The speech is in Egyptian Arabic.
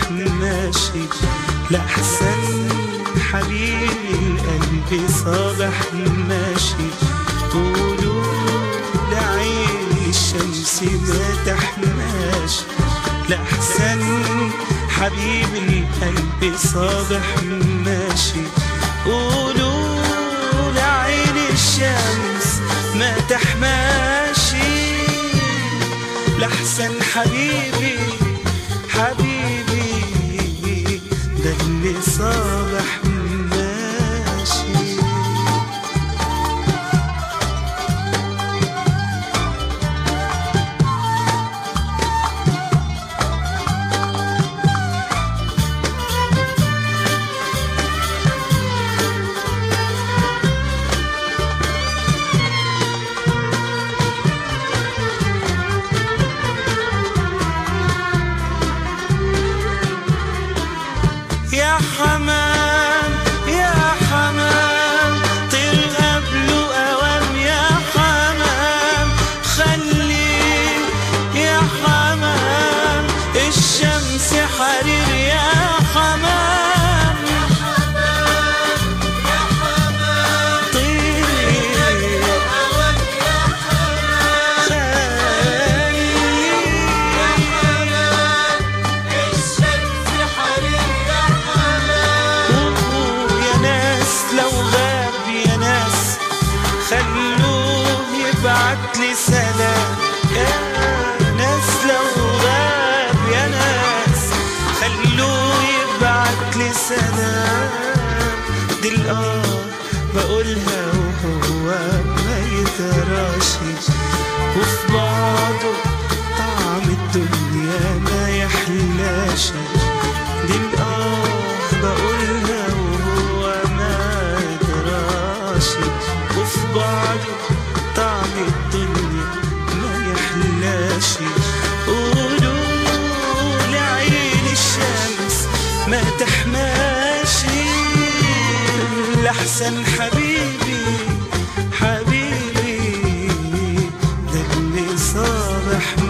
تحماشي لأحسن حبيبي القلب صابح ماشي قولوا لعين الشمس ما تحماشي لأحسن حبيبي القلب صابح ماشي قولوا لعين الشمس ما تحماشي لأحسن حبيبي حبيبي ده اللي صابح ماشي يا حمام يا حمام طير قبله أوام يا حمام خلي يا حمام الشمس حرير يا حمام طير يا ناس لو غاب يا ناس خلوه يبعت لي سلام يا ناس لو غاب يا ناس خلوه يبعت لي سلام دي الآه بقولها وهو ما يدراشي وفي بعضه طعم الدنيا ما يحلاش دي الآه بقولها وهو ما يدراشي وفي بعضه طعم الدنيا ما يحلاش قولوا لعين الشمس ما تحماشي لأحسن حبيبي حبيبي ده اللي صابح